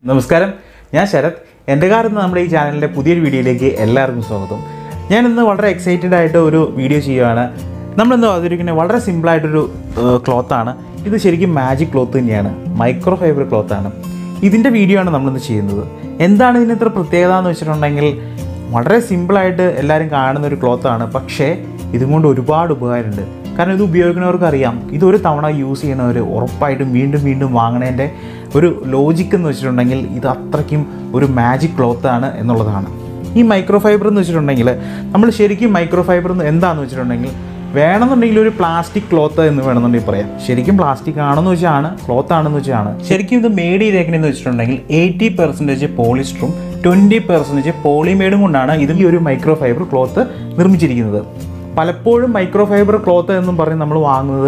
നമസ്കാരം ഞാൻ ശരത് എൻ്റെ കാർ എന്ന നമ്മുടെ ഈ ചാനലിൻ്റെ പുതിയൊരു വീഡിയോയിലേക്ക് എല്ലാവർക്കും സ്വാഗതം ഞാൻ ഇന്ന് വളരെ എക്സൈറ്റഡ് ആയിട്ട് ഒരു വീഡിയോ ചെയ്യുകയാണ് നമ്മളിന്ന് അവതരിക്കുന്നത് വളരെ സിമ്പിളായിട്ടൊരു ക്ലോത്താണ് ഇത് ശരിക്കും മാജിക് ക്ലോത്ത് തന്നെയാണ് മൈക്രോ ഫൈബർ ക്ലോത്താണ് ഇതിൻ്റെ വീഡിയോ ആണ് നമ്മളിന്ന് ചെയ്യുന്നത് എന്താണ് ഇതിന് ഇത്ര പ്രത്യേകത എന്ന് വെച്ചിട്ടുണ്ടെങ്കിൽ വളരെ സിമ്പിളായിട്ട് എല്ലാവരും കാണുന്ന ഒരു ക്ലോത്താണ് പക്ഷേ ഇതും കൊണ്ട് ഒരുപാട് ഉപകാരമുണ്ട് കാരണം ഇത് ഉപയോഗിക്കുന്നവർക്ക് അറിയാം ഇതൊരു തവണ യൂസ് ചെയ്യുന്നവർ ഉറപ്പായിട്ടും വീണ്ടും വീണ്ടും വാങ്ങണേൻ്റെ ഒരു ലോജിക്ക് എന്ന് വെച്ചിട്ടുണ്ടെങ്കിൽ ഇത് അത്രയ്ക്കും ഒരു മാജിക് ക്ലോത്ത് ആണ് എന്നുള്ളതാണ് ഈ മൈക്രോ ഫൈബർ എന്ന് വെച്ചിട്ടുണ്ടെങ്കിൽ നമ്മൾ ശരിക്കും മൈക്രോ ഫൈബർ എന്ന് എന്താണെന്ന് വെച്ചിട്ടുണ്ടെങ്കിൽ വേണമെന്നുണ്ടെങ്കിൽ ഒരു പ്ലാസ്റ്റിക് ക്ലോത്ത് എന്ന് വേണമെന്നുണ്ടെങ്കിൽ പറയാം ശരിക്കും പ്ലാസ്റ്റിക് ആണെന്ന് വെച്ചാണ് ക്ലോത്ത് ആണെന്ന് വെച്ചാണ് ശരിക്കും ഇത് മേഡ് ചെയ്തേക്കണെന്ന് വെച്ചിട്ടുണ്ടെങ്കിൽ എയ്റ്റി പെർസെൻറ്റേജ് പോളിസ്റ്ററും ട്വൻറ്റി പെർസെൻറ്റേജ് പോളിമേഡും കൊണ്ടാണ് ഇത് ഈ ഒരു മൈക്രോ ഫൈബർ ക്ലോത്ത് നിർമ്മിച്ചിരിക്കുന്നത് പലപ്പോഴും മൈക്രോ ഫൈബർ ക്ലോത്ത് എന്നും പറഞ്ഞ് നമ്മൾ വാങ്ങുന്നത്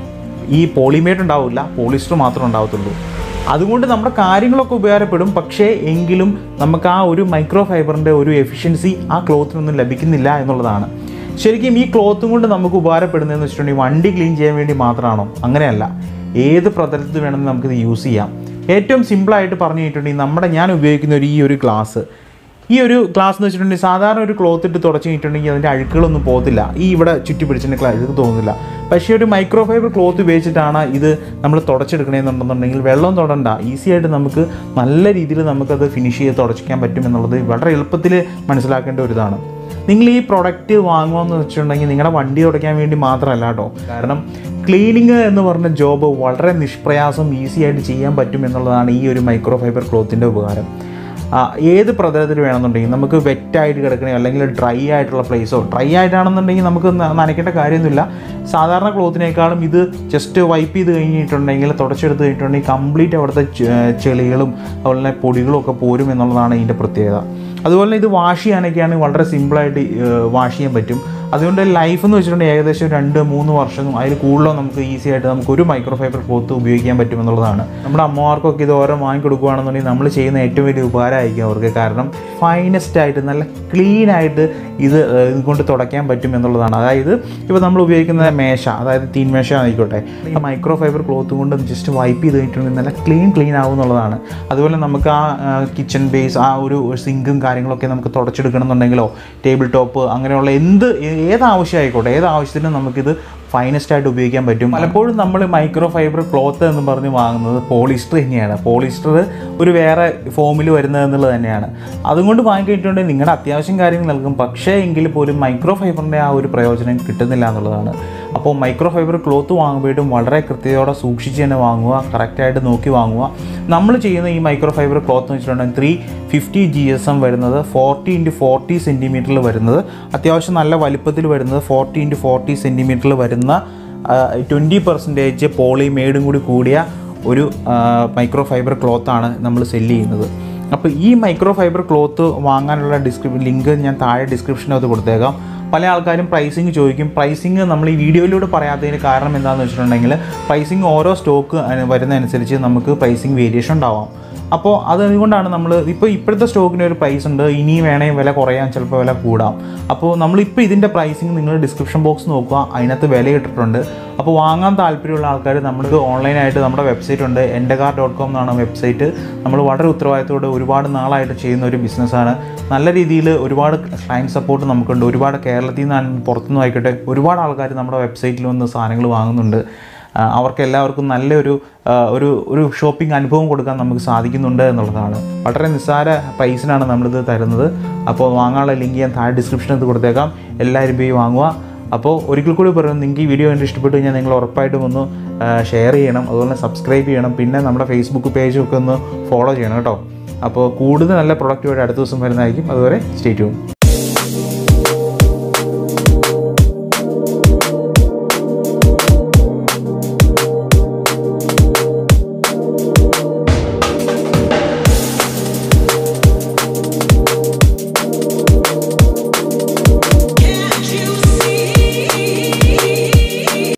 ഈ പോളിമേഡ് ഉണ്ടാവില്ല പോളിസ്റ്റർ മാത്രമേ ഉണ്ടാവത്തുള്ളൂ അതുകൊണ്ട് നമ്മുടെ കാര്യങ്ങളൊക്കെ ഉപകാരപ്പെടും പക്ഷേ എങ്കിലും നമുക്ക് ആ ഒരു മൈക്രോ ഫൈബറിൻ്റെ ഒരു എഫിഷ്യൻസി ആ ക്ലോത്തിനൊന്നും ലഭിക്കുന്നില്ല എന്നുള്ളതാണ് ശരിക്കും ഈ ക്ലോത്തും കൊണ്ട് നമുക്ക് ഉപകാരപ്പെടുന്നതെന്ന് വെച്ചിട്ടുണ്ടെങ്കിൽ വണ്ടി ക്ലീൻ ചെയ്യാൻ വേണ്ടി മാത്രമാണോ അങ്ങനെയല്ല ഏത് പ്രതലത്തിൽ വേണമെങ്കിൽ നമുക്കിത് യൂസ് ചെയ്യാം ഏറ്റവും സിമ്പിളായിട്ട് പറഞ്ഞു കഴിഞ്ഞിട്ടുണ്ടെങ്കിൽ നമ്മുടെ ഞാൻ ഉപയോഗിക്കുന്ന ഒരു ഈ ഒരു ഗ്ലാസ് ഈ ഒരു ഗ്ലാസ് എന്ന് വെച്ചിട്ടുണ്ടെങ്കിൽ സാധാരണ ഒരു ക്ലോത്ത് ഇട്ട് തുടച്ച് കഴിഞ്ഞിട്ടുണ്ടെങ്കിൽ അതിൻ്റെ അഴുക്കുകളൊന്നും പോകത്തില്ല ഈ ഇവിടെ ചുറ്റി പിടിച്ചിട്ട് അഴുക്ക് തോന്നുന്നില്ല പക്ഷേ ഒരു മൈക്രോ ഫൈബർ ക്ലോത്ത് ഉപയോഗിച്ചിട്ടാണ് ഇത് നമ്മൾ തുടച്ചെടുക്കണമെന്നുണ്ടെന്നുണ്ടെങ്കിൽ വെള്ളം തൊടണ്ട ഈസി ആയിട്ട് നമുക്ക് നല്ല രീതിയിൽ നമുക്കത് ഫിനിഷ് ചെയ്ത് തുടച്ചിക്കാൻ പറ്റും എന്നുള്ളത് വളരെ എളുപ്പത്തിൽ മനസ്സിലാക്കേണ്ട ഒരു ഇതാണ് നിങ്ങൾ ഈ പ്രൊഡക്റ്റ് വാങ്ങുമെന്ന് വെച്ചിട്ടുണ്ടെങ്കിൽ നിങ്ങളുടെ വണ്ടി തുടയ്ക്കാൻ വേണ്ടി മാത്രമല്ല കേട്ടോ കാരണം ക്ലീനിങ് എന്ന് പറഞ്ഞ ജോബ് വളരെ നിഷ്പ്രയാസം ഈസി ആയിട്ട് ചെയ്യാൻ പറ്റും എന്നുള്ളതാണ് ഈ ഒരു മൈക്രോ ഫൈബർ ക്ലോത്തിൻ്റെ ഉപകാരം ആ, ഏത് പ്രതലത്തിൽ വേണമെന്നുണ്ടെങ്കിൽ നമുക്ക് വെറ്റായിട്ട് കിടക്കണോ അല്ലെങ്കിൽ ഡ്രൈ ആയിട്ടുള്ള പ്ലേസോ ഡ്രൈ ആയിട്ടാണെന്നുണ്ടെങ്കിൽ നമുക്ക് ന- നനയ്ക്കേണ്ട കാര്യമൊന്നുമില്ല സാധാരണ ക്ലോത്തിനേക്കാളും ഇത് ജസ്റ്റ് വൈപ്പ് ചെയ്ത് കഴിഞ്ഞിട്ടുണ്ടെങ്കിൽ തുടച്ചെടുത്ത് കഴിഞ്ഞിട്ടുണ്ടെങ്കിൽ കംപ്ലീറ്റ് അവിടുത്തെ ചെ- ചെളികളും അതുപോലെ തന്നെ പൊടികളും ഒക്കെ പോരും എന്നുള്ളതാണ് ഇതിൻ്റെ പ്രത്യേകത അതുപോലെ തന്നെ ഇത് വാഷ് ചെയ്യാനൊക്കെയാണ് വളരെ സിമ്പിളായിട്ട് വാഷ് ചെയ്യാൻ പറ്റും അതുകൊണ്ട് ലൈഫ് എന്ന് വെച്ചിട്ടുണ്ടെങ്കിൽ ഏകദേശം രണ്ട് മൂന്ന് വർഷം അതിൽ കൂടുതലോ നമുക്ക് ഈസി ആയിട്ട് നമുക്ക് ഒരു മൈക്രോ ഫൈബർ ക്ലോത്ത് ഉപയോഗിക്കാൻ പറ്റും എന്നുള്ളതാണ് നമ്മുടെ അമ്മമാർക്കൊക്കെ ഇത് ഓരോ വാങ്ങിക്കൊടുക്കുകയാണെന്നുണ്ടെങ്കിൽ നമ്മൾ ചെയ്യുന്ന ഏറ്റവും വലിയ ഉപകാരമായിരിക്കും അവർക്ക് കാരണം ഫൈനസ്റ്റ് ആയിട്ട് നല്ല ക്ലീൻ ആയിട്ട് ഇത് ഏഹ്, ഇത് കൊണ്ട് തുടയ്ക്കാൻ പറ്റും എന്നുള്ളതാണ് അതായത് ഇപ്പോൾ നമ്മൾ ഉപയോഗിക്കുന്ന മേശ അതായത് തീൻ മേശ ആയിക്കോട്ടെ ഈ മൈക്രോ ഫൈബർ ക്ലോത്ത് കൊണ്ട് ജസ്റ്റ് വൈപ്പ് ചെയ്ത് കഴിഞ്ഞിട്ടുണ്ടെങ്കിൽ നല്ല ക്ലീൻ ക്ലീൻ ആവും എന്നുള്ളതാണ് അതുപോലെ നമുക്ക് ആ കിച്ചൺ ബേസ് ആ ഒരു സിങ്കും കാര്യങ്ങളൊക്കെ നമുക്ക് തുടച്ചെടുക്കണം എന്നുണ്ടെങ്കിലോ ടേബിൾ ടോപ്പ് അങ്ങനെയുള്ള എന്ത് ഏത് ആവശ്യം ആയിക്കോട്ടെ ഏത് ആവശ്യത്തിനും നമുക്കിത് ഫൈനസ്റ്റ് ആയിട്ട് ഉപയോഗിക്കാൻ പറ്റും പലപ്പോഴും നമ്മൾ മൈക്രോ ഫൈബർ ക്ലോത്ത് എന്ന് പറഞ്ഞ് വാങ്ങുന്നത് പോളിസ്റ്റർ തന്നെയാണ് പോളിസ്റ്റർ ഒരു വേറെ ഫോമിൽ വരുന്നത് എന്നുള്ളത് തന്നെയാണ് അതുകൊണ്ട് വാങ്ങിക്കഴിഞ്ഞിട്ടുണ്ടെങ്കിൽ നിങ്ങളുടെ അത്യാവശ്യം കാര്യങ്ങൾ നൽകും പക്ഷേ എങ്കിൽ പോലും മൈക്രോ ഫൈബറിൻ്റെ ആ ഒരു പ്രയോജനം കിട്ടുന്നില്ല എന്നുള്ളതാണ് അപ്പോൾ മൈക്രോ ഫൈബർ ക്ലോത്ത് വാങ്ങുമ്പോഴും വളരെ കൃത്യതയോടെ സൂക്ഷിച്ച് തന്നെ വാങ്ങുക കറക്റ്റായിട്ട് നോക്കി വാങ്ങുക നമ്മൾ ചെയ്യുന്ന ഈ മൈക്രോ ഫൈബർ ക്ലോത്ത് എന്ന് വെച്ചിട്ടുണ്ടെങ്കിൽ three fifty G S M വരുന്നത് ഫോർട്ടി ഇൻറ്റു ഫോർട്ടി സെൻറ്റിമീറ്ററിൽ വരുന്നത് അത്യാവശ്യം നല്ല വലിപ്പത്തിൽ വരുന്നത് ഫോർട്ടി ഇൻറ്റു ഫോർട്ടി സെൻറ്റിമീറ്ററിൽ വരുന്ന ട്വൻറ്റി പെർസെൻറ്റേജ് പോളിമേഡും കൂടി കൂടിയ ഒരു മൈക്രോ ഫൈബർ ക്ലോത്താണ് നമ്മൾ സെല്ല് ചെയ്യുന്നത് അപ്പോൾ ഈ മൈക്രോ ഫൈബർ ക്ലോത്ത് വാങ്ങാനുള്ള ഡിസ്ക്രിപ് ലിങ്ക് ഞാൻ താഴെ ഡിസ്ക്രിപ്ഷനകത്ത് കൊടുത്തേക്കാം പല ആൾക്കാരും പ്രൈസിങ് ചോദിക്കും പ്രൈസിങ് നമ്മൾ ഈ വീഡിയോയിലൂടെ പറയാത്തതിന് കാരണം എന്താണെന്ന് വെച്ചിട്ടുണ്ടെങ്കിൽ പ്രൈസിങ് ഓരോ സ്റ്റോക്ക് വരുന്നതനുസരിച്ച് നമുക്ക് പ്രൈസിങ് വേരിയേഷൻ ഉണ്ടാവാം അപ്പോൾ അതുകൊണ്ടാണ് നമ്മൾ ഇപ്പോൾ ഇപ്പോഴത്തെ സ്റ്റോക്കിന് ഒരു പ്രൈസ് ഉണ്ട് ഇനി വേണമെങ്കിൽ വില കുറയാൻ ചിലപ്പോൾ വില കൂടാം അപ്പോൾ നമ്മളിപ്പോൾ ഇതിൻ്റെ പ്രൈസിങ് നിങ്ങൾ ഡിസ്ക്രിപ്ഷൻ ബോക്സ് നോക്കുക അതിനകത്ത് വില ഇട്ടിട്ടുണ്ട് അപ്പോൾ വാങ്ങാൻ താല്പര്യമുള്ള ആൾക്കാർ നമുക്ക് ഓൺലൈനായിട്ട് നമ്മുടെ വെബ്സൈറ്റ് ഉണ്ട് എൻ്റെ കാർ ഡോട്ട് കോം എന്നാണ് വെബ്സൈറ്റ് നമ്മൾ വളരെ ഉത്തരവാദിത്തോടെ ഒരുപാട് നാളായിട്ട് ചെയ്യുന്ന ഒരു ബിസിനസ്സാണ് നല്ല രീതിയിൽ ഒരുപാട് ക്ലയൻറ്റ് സപ്പോർട്ട് നമുക്കുണ്ട് ഒരുപാട് കേരളത്തിൽ നിന്ന് പുറത്തുനിന്ന് ആയിക്കോട്ടെ ഒരുപാട് ആൾക്കാർ നമ്മുടെ വെബ്സൈറ്റിൽ വന്ന് സാധനങ്ങൾ വാങ്ങുന്നുണ്ട് ആ, അവർക്ക് എല്ലാവർക്കും നല്ലൊരു ആ, ഒരു ഒരു ഷോപ്പിംഗ് അനുഭവം കൊടുക്കാൻ നമുക്ക് സാധിക്കുന്നുണ്ട് എന്നുള്ളതാണ് വളരെ നിസ്സാര പ്രൈസിനാണ് നമ്മളിത് തരുന്നത് അപ്പോൾ വാങ്ങാനുള്ള ലിങ്ക് ഞാൻ താഴെ ഡിസ്ക്രിപ്ഷനകത്ത് കൊടുത്തേക്കാം എല്ലാവരും പോയി വാങ്ങുക അപ്പോൾ ഒരിക്കൽ കൂടി പറയുന്നു നിങ്ങൾക്ക് ഈ വീഡിയോ കണ്ട് ഇഷ്ടപ്പെട്ടു കഴിഞ്ഞാൽ നിങ്ങൾ ഉറപ്പായിട്ടും ഒന്ന് ഷെയർ ചെയ്യണം അതുപോലെ സബ്സ്ക്രൈബ് ചെയ്യണം പിന്നെ നമ്മുടെ ഫേസ്ബുക്ക് പേജും ഒക്കെ ഒന്ന് ഫോളോ ചെയ്യണം കേട്ടോ അപ്പോൾ കൂടുതൽ നല്ല പ്രൊഡക്റ്റുമായിട്ട് അടുത്ത ദിവസം വരുന്നതായിരിക്കും അതുവരെ സ്റ്റേ ട്യൂൺ